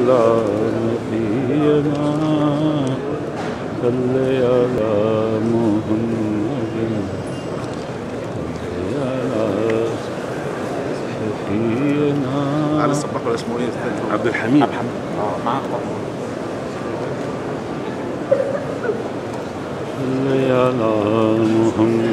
على نبينا صل على محمد صل على سيدنا علي الصباح ولا اسمه ايه الثاني؟ عبد الحميد عبد الحميد اه معاه طبعا صل على محمد